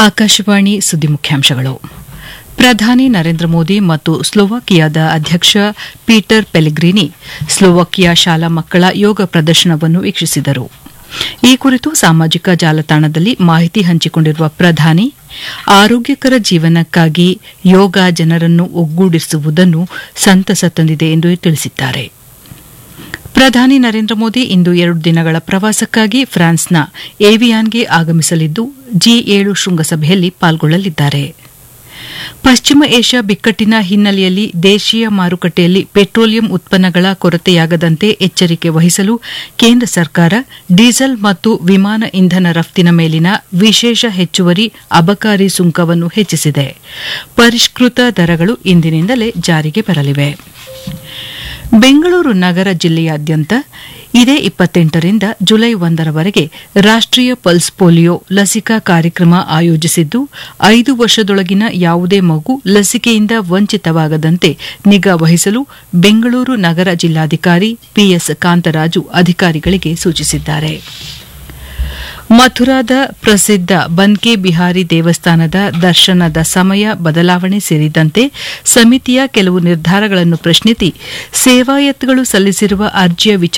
ಆಕಾಶವಾಣಿ ಸುದ್ದಿ ಮುಖ್ಯಾಂಶಗಳು ಪ್ರಧಾನಿ ನರೇಂದ್ರ ಮೋದಿ ಮತ್ತು ಸ್ಲೋವಾಕಿಯಾದ ಅಧ್ಯಕ್ಷ ಪೀಟರ್ ಪೆಲಿಗ್ರಿನಿ ಸ್ಲೋವಾಕಿಯಾ ಶಾಲಾ ಮಕ್ಕಳ ಯೋಗ ಪ್ರದರ್ಶನವನ್ನು ವೀಕ್ಷಿಸಿದರು ಈ ಕುರಿತು ಸಾಮಾಜಿಕ ಜಾಲತಾಣದಲ್ಲಿ ಮಾಹಿತಿ ಹಂಚಿಕೊಂಡಿರುವ ಪ್ರಧಾನಿ ಆರೋಗ್ಯಕರ ಜೀವನಕ್ಕಾಗಿ ಯೋಗ ಜನರನ್ನು ಒಗ್ಗೂಡಿಸುವುದನ್ನು ಸಂತಸ ತಂದಿದೆ ಎಂದು ತಿಳಿಸಿದ್ದಾರೆ ಪ್ರಧಾನಿ ನರೇಂದ್ರ ಮೋದಿ ಇಂದು ಎರಡು ದಿನಗಳ ಪ್ರವಾಸಕ್ಕಾಗಿ ಫ್ರಾನ್ಸ್ನ ಏವಿಯಾನ್ಗೆ ಆಗಮಿಸಲಿದ್ದು ಜಿ ಏಳು ಶೃಂಗಸಭೆಯಲ್ಲಿ ಪಾಲ್ಗೊಳ್ಳಲಿದ್ದಾರೆ ಪಶ್ಚಿಮ ಏಷ್ಯಾ ಬಿಕ್ಕಟ್ಟಿನ ಹಿನ್ನೆಲೆಯಲ್ಲಿ ದೇಶೀಯ ಮಾರುಕಟ್ಟೆಯಲ್ಲಿ ಪೆಟ್ರೋಲಿಯಂ ಉತ್ಪನ್ನಗಳ ಕೊರತೆಯಾಗದಂತೆ ಎಚ್ಚರಿಕೆ ವಹಿಸಲು ಕೇಂದ್ರ ಸರ್ಕಾರ ಡೀಸೆಲ್ ಮತ್ತು ವಿಮಾನ ಇಂಧನ ರಫ್ತಿನ ಮೇಲಿನ ವಿಶೇಷ ಹೆಚ್ಚುವರಿ ಅಬಕಾರಿ ಸುಂಕವನ್ನು ಹೆಚ್ಚಿಸಿದೆ ಪರಿಷ್ಕೃತ ದರಗಳು ಇಂದಿನಿಂದಲೇ ಜಾರಿಗೆ ಬರಲಿವೆ ಬೆಂಗಳೂರು ನಗರ ಜಿಲ್ಲೆಯಾದ್ಯಂತ ಇದೇ ಇಪ್ಪತ್ತೆಂಟರಿಂದ ಜುಲೈ ಒಂದರವರೆಗೆ ರಾಷ್ಟೀಯ ಪಲ್ಸ್ ಪೋಲಿಯೋ ಲಸಿಕಾ ಕಾರ್ಯಕ್ರಮ ಆಯೋಜಿಸಿದ್ದು ಐದು ವರ್ಷದೊಳಗಿನ ಯಾವುದೇ ಮಗು ಲಸಿಕೆಯಿಂದ ವಂಚಿತವಾಗದಂತೆ ನಿಗಾ ವಹಿಸಲು ಬೆಂಗಳೂರು ನಗರ ಜಿಲ್ಲಾಧಿಕಾರಿ ಪಿಎಸ್ ಕಾಂತರಾಜು ಅಧಿಕಾರಿಗಳಿಗೆ ಸೂಚಿಸಿದ್ದಾರೆ ಮಥುರಾದ ಪ್ರಸಿದ್ದ ಬನ್ಕೆ ಬಿಹಾರಿ ದೇವಸ್ಥಾನದ ದರ್ಶನದ ಸಮಯ ಬದಲಾವಣೆ ಸೇರಿದಂತೆ ಸಮಿತಿಯ ಕೆಲವು ನಿರ್ಧಾರಗಳನ್ನು ಪ್ರಶ್ನಿಸಿ ಸೇವಾಯತ್ಗಳು ಸಲ್ಲಿಸಿರುವ ಅರ್ಜಿಯ ವಿಚಾರ